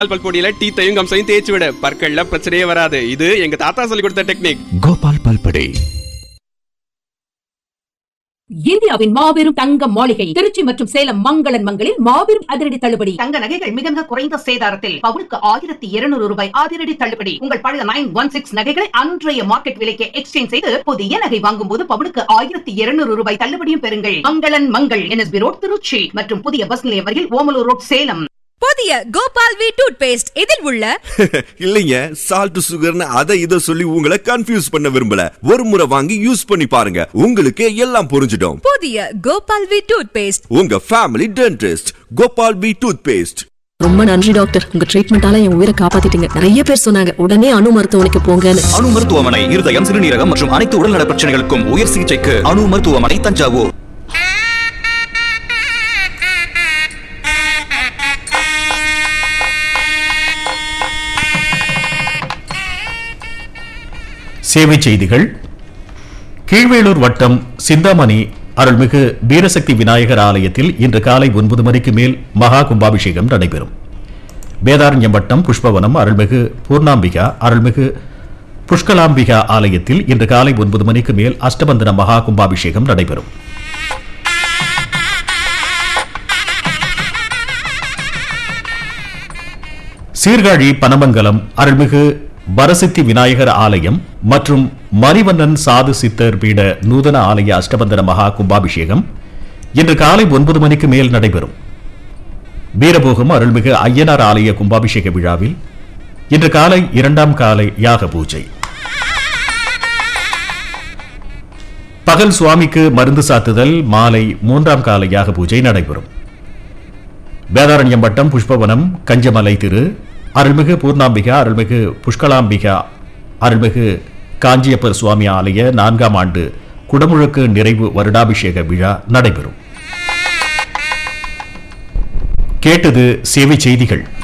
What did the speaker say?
பல்பொடியில டீத்தையும் கம்சையும் தேய்ச்சி விட பற்கள்ல பிரச்சனையே வராது இது எங்க தாத்தா சொல்லி கொடுத்த டெக்னிக் கோபால் பல்படே இந்தியாவின் மாபெரும் தங்க மாளிகை திருச்சி மற்றும் சேலம் மங்களன் மங்களில் மாபெரும் அதிரடி தள்ளுபடி தங்க நகைகள் மிக மிக குறைந்த சேதாரத்தில் பவுனுக்கு ஆயிரத்தி இருநூறு ரூபாய் அதிரடி தள்ளுபடி உங்கள் பழைய நைன் ஒன் சிக்ஸ் நகைகளை அன்றைய மார்க்கெட் விலைக்கு எக்ஸ்சேஞ்ச் செய்து புதிய நகை வாங்கும் போது பவுனுக்கு ஆயிரத்தி இருநூறு ரூபாய் தள்ளுபடியும் பெறுங்கள் மங்களன் மங்கள் என்எஸ்பி ரோட் திருச்சி மற்றும் புதிய பஸ் நிலையம் வரையில் ஓமலூர் ரோட் சேலம் புதிய கோபால் வி டூத் பேஸ்ட் இதில் உள்ள இல்லைங்க சால்ட் சுகர்னு அதை இதை சொல்லி உங்களை கன்ஃபியூஸ் பண்ண விரும்பல ஒரு முறை வாங்கி யூஸ் பண்ணி பாருங்க உங்களுக்கு எல்லாம் புரிஞ்சிடும் புதிய கோபால் வி டூத் பேஸ்ட் உங்க family dentist Gopal B tooth paste ரொம்ப நன்றி டாக்டர் உங்க ட்ரீட்மெண்டால என் உயிரை காப்பாத்திட்டீங்க நிறைய பேர் சொன்னாங்க உடனே அணு மருத்துவமனைக்கு போங்கன்னு அணு மருத்துவமனை இருதயம் சிறுநீரகம் மற்றும் அனைத்து உடல்நல பிரச்சனைகளுக்கும் உயர் சிகிச்சைக்கு அணு மருத்துவமனை தஞ்சாவூர் சேவை செய்திகள் கீழ்வேளூர் வட்டம் சிந்தாமணி அருள்மிகு வீரசக்தி விநாயகர் ஆலயத்தில் இன்று காலை ஒன்பது மணிக்கு மேல் மகா கும்பாபிஷேகம் நடைபெறும் வேதாரண்யம் வட்டம் புஷ்பவனம் அருள்மிகு பூர்ணாம்பிகா அருள்மிகு புஷ்கலாம்பிகா ஆலயத்தில் இன்று காலை ஒன்பது மணிக்கு மேல் அஷ்டபந்தன மகா கும்பாபிஷேகம் நடைபெறும் சீர்காழி பனமங்கலம் அருள்மிகு வரசித்தி விநாயகர் ஆலயம் மற்றும் மணிவண்ணன் சாது சித்தர் பீட நூதன ஆலய அஷ்டபந்தன மகா கும்பாபிஷேகம் இன்று காலை ஒன்பது மணிக்கு மேல் நடைபெறும் வீரபோகம் அருள்மிகு ஐயனார் ஆலய கும்பாபிஷேக விழாவில் இன்று காலை இரண்டாம் காலை யாக பூஜை பகல் சுவாமிக்கு மருந்து சாத்துதல் மாலை மூன்றாம் கால யாக பூஜை நடைபெறும் வேதாரண்யம் வட்டம் புஷ்பவனம் கஞ்சமலை திரு அருள்மிகு பூர்ணாம்பிகா அருள்மிகு புஷ்கலாம்பிகா அருள்மிகு காஞ்சியப்பர் சுவாமி ஆலய நான்காம் ஆண்டு குடமுழுக்கு நிறைவு வருடாபிஷேக விழா நடைபெறும் கேட்டது சேவை செய்திகள்